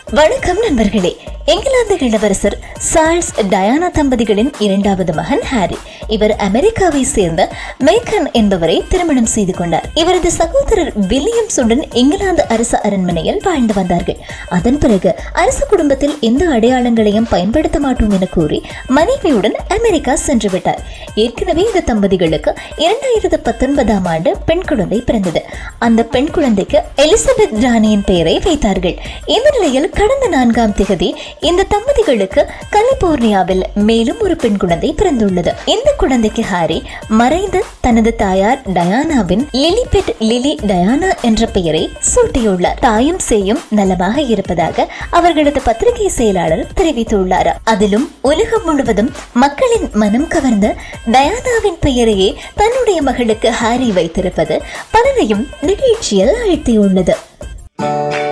வணக்கம் நண்பர்களே இங்கிலாந்து இளவரசர் சார்ல்ஸ் டயானா தம்பதிகளின் இரண்டாவது மகன் ஹாரி இவர் அமெரிக்காவை சேர்ந்த மேக்கன் என்பவரை திருமணம் செய்து கொண்டார் இவரது சகோதரர் வில்லியம்ஸுடன் இங்கிலாந்து அரசு அரண்மனையில் வாழ்ந்து வந்தார்கள் அதன் பிறகு அரச குடும்பத்தில் எந்த அடையாளங்களையும் பயன்படுத்த மாட்டோம் என கூறி மனைவியுடன் அமெரிக்கா சென்று விட்டார் ஏற்கனவே இந்த தம்பதிகளுக்கு இரண்டாயிரத்து பத்தொன்பதாம் ஆண்டு பெண் குழந்தை பிறந்தது அந்த பெண் குழந்தைக்கு எலிசபெத் ராணியின் பெயரை வைத்தார்கள் இந்த நிலையில் கடந்த நான்காம் திகதி இந்த தம்பதிகளுக்கு கலிபோர்னியாவில் மேலும் ஒரு பெண் குழந்தை பிறந்துள்ளது இந்த குழந்தைக்கு ஹாரி மறைந்த தனது தாயார் டயானாவின் லிலிபெட் லிலி டயானா என்ற பெயரை சூட்டியுள்ளார் தாயும் சேயும் நலமாக இருப்பதாக அவர்களது பத்திரிகை செயலாளர் தெரிவித்துள்ளார் அதிலும் உலகம் முழுவதும் மக்களின் மனம் கவர்ந்த டயானாவின் பெயரையே தன்னுடைய மகளுக்கு ஹாரி வைத்திருப்பது பலரையும் நிகழ்ச்சியில் ஆழ்த்தியுள்ளது